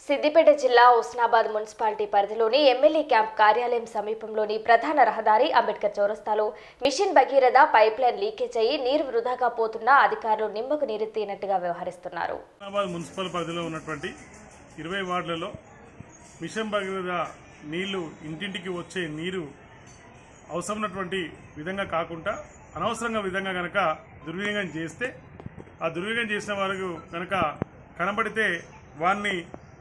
సిద్దిపేట జిల్లా ఉస్నాబాద్ మున్సిపాలిటీ పరిధిలోని MLA camp కార్యాలయం సమీపంలోని ప్రధాన రహదారి అంబేద్కర్ చౌరస్తాలో mission Bhagiratha pipeline leakage అయ్యి నీరు వృధాగా పోతున్నా అధికారులు నిమ్మకు నీరెత్తినట్టుగా వ్యవహరిస్తున్నారు హుస్నాబాద్ మున్సిపల్ పరిధిలో ఉన్నటువంటి ఇరవై వార్డులలో మిషన్ భగీరథ నీళ్లు ఇంటింటికి వచ్చే నీరు అవసరమైనటువంటి విధంగా కాకుండా అనవసరంగా విధంగా గనక దుర్వినియోగం చేస్తే ఆ దుర్వినియోగం చేసిన వారికి గనక కనబడితే వారిని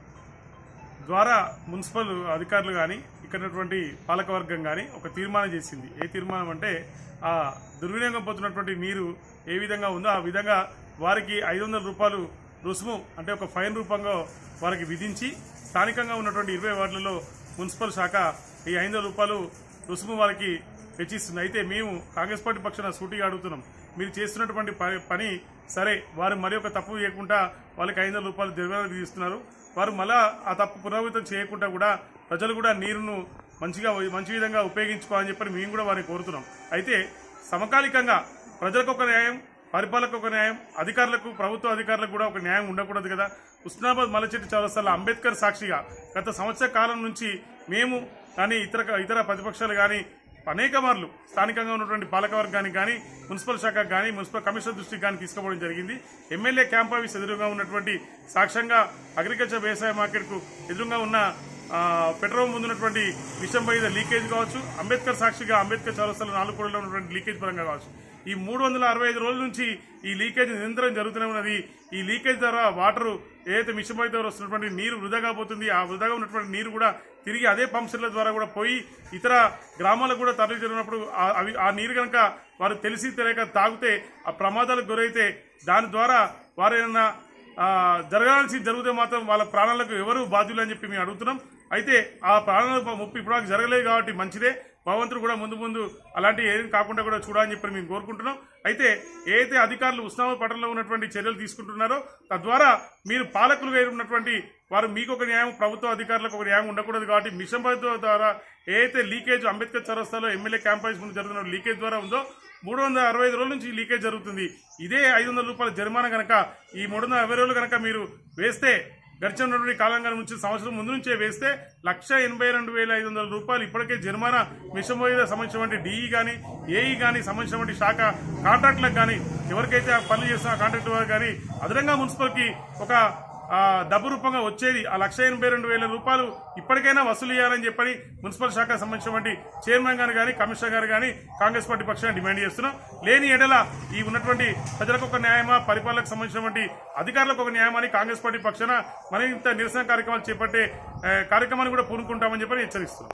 ద్వారా మున్సిపల్ అధికారులు కానీ ఇక్కడ ఉన్నటువంటి పాలకవర్గం కానీ ఒక తీర్మానం చేసింది ఏ తీర్మానం అంటే ఆ దుర్వినియోగం పోతున్నటువంటి నీరు ఏ విధంగా ఉందో ఆ విధంగా వారికి ఐదు వందల రూపాయలు రుసుము అంటే ఒక ఫైన్ రూపంగా వారికి విధించి స్థానికంగా ఉన్నటువంటి ఇరవై వార్డులలో మున్సిపల్ శాఖ ఈ ఐదు వందల రూపాయలు రుసుము వారికి హెచ్చిస్తుంది అయితే మేము కాంగ్రెస్ పార్టీ పక్షాన సూటిగా అడుగుతున్నాం మీరు చేస్తున్నటువంటి పని- పని సరే వారు మరి ఒక తప్పు చేయకుండా వాళ్ళకి ఐదు వందల రూపాయలు జరిమానా విధిస్తున్నారు వారు మళ్ళా ఆ తప్పు పునరావృతం చేయకుండా కూడా ప్రజలు కూడా నీరును మంచిగా మంచి విధంగా ఉపయోగించుకోవాలని చెప్పి మేము కూడా వారిని కోరుతున్నాం అయితే సమకాలికంగా ప్రజలకు ఒక న్యాయం పరిపాలకులకు ఒక న్యాయం అధికారులకు ప్రభుత్వ అధికారులకు కూడా ఒక న్యాయం ఉండకూడదు కదా ఉస్నాబాద్ మలచెట్టు చౌరస్తాల అంబేద్కర్ సాక్షిగా గత సంవత్సర కాలం నుంచి మేము కానీ ఇతర ఇతర ప్రతిపక్షాలు కానీ అనేక మార్లు స్థానికంగా ఉన్నటువంటి పాలకవర్గానికి కానీ మున్సిపల్ శాఖకు కానీ మున్సిపల్ కమిషనర్ దృష్టికి కానీ తీసుకుపోవడం జరిగింది ఎమ్మెల్యే క్యాంప్ ఆఫీస్ ఎదురుగా ఉన్నటువంటి సాక్ష్యంగా అగ్రికల్చర్ వ్యవసాయ మార్కెట్కు ఎదురుగా ఉన్న ఆ, పెట్రోల్ ముందు ఉన్నటువంటి విషం పైన లీకేజ్ కావచ్చు అంబేద్కర్ సాక్షిగా అంబేద్కర్ చౌరస్తాలో నాలుగు కోడలో ఉన్నటువంటి లీకేజ్ పరంగా కావచ్చు ఈ మూడు వందల అరవై ఐదు రోజుల నుంచి ఈ లీకేజ్ నిరంతరం జరుగుతూనే ఉన్నది ఈ లీకేజ్ ద్వారా వాటర్ ఏదైతే మిషన్ పై ద్వారా వస్తున్నటువంటి నీరు వృధాగా పోతుంది ఆ వృధాగా ఉన్నటువంటి నీరు కూడా తిరిగి అదే పంప్ సెట్ల ద్వారా కూడా పోయి ఇతర గ్రామాలకు కూడా తరలి జరిగినప్పుడు ఆ- అవి ఆ నీరు కనుక వారు తెలిసి తెలియక తాగితే ఆ ప్రమాదాలకు గురైతే దాని ద్వారా వారు ఏమైనా ఆ, జరగాల్సి జరిగితే మాత్రం వాళ్ళ ప్రాణాలకు ఎవరు బాధ్యులు అని చెప్పి మేము అడుగుతున్నాం అయితే ఆ ప్రాణాలకు ముప్పు ఇప్పటివరకు జరగలేదు కాబట్టి మంచిదే భగవంతుడు కూడా ముందు ముందు అలాంటి ఏం కాకుండా కూడా చూడాలని చెప్పి మేము కోరుకుంటున్నాం అయితే ఏదైతే అధికారులు ఉస్నామా పట్టణంలో ఉన్నటువంటి చర్యలు తీసుకుంటున్నారో తద్వారా మీరు పాలకులుగా ఉన్నటువంటి వారు మీకు ఒక న్యాయం ప్రభుత్వ అధికారులకు ఒక న్యాయం ఉండకూడదు కాబట్టి మిషన్ భగీరథ ద్వారా ఏదైతే లీకేజ్ అంబేద్కర్ చౌరస్తాలో ఎమ్మెల్యే క్యాంపస్ ముందు జరుగుతున్న లీకేజ్ ద్వారా ఉందో మూడు వందల అరవై ఐదు రోజుల నుంచి ఈ లీకేజ్ జరుగుతుంది ఇదే ఐదు వందల రూపాయల జరిమానా కనుక ఈ మూడు వందల అరవై రోజులు కనుక మీరు వేస్తే గడిచినటువంటి కాలంగా నుంచి సంవత్సరం ముందు నుంచే వేస్తే లక్ష ఎనభై రెండు వేల ఐదు వందల రూపాయలు ఇప్పటికే జరిమానా మిషన్ మీద సంబంధించినటువంటి డిఈ కానీ ఏఈ కానీ సంబంధించినటువంటి శాఖ కాంట్రాక్టులకు కానీ ఎవరికైతే ఆ పనులు చేస్తున్న కాంట్రాక్ట్ వారు కానీ అదనంగా మున్సిపల్కి ఒక ఆ, డబ్బు రూపంగా వచ్చేది ఆ లక్ష ఎనభై రెండు వేల రూపాయలు ఇప్పటికైనా వసూలు చేయాలని చెప్పని మున్సిపల్ శాఖకు సంబంధించినటువంటి చైర్మన్ గారు కానీ కమిషనర్ గారు కానీ కాంగ్రెస్ పార్టీ పక్షాన్ని డిమాండ్ చేస్తున్నాం లేని ఎడల ఈ ఉన్నటువంటి ప్రజలకు ఒక న్యాయమా పరిపాలనకు సంబంధించినటువంటి అధికారులకు ఒక న్యాయమని కాంగ్రెస్ పార్టీ పక్షాన మరింత నిరసన కార్యక్రమాలు చేపట్టే ఆ, కార్యక్రమాన్ని కూడా పూనుకుంటామని చెప్పని హెచ్చరిస్తున్నాం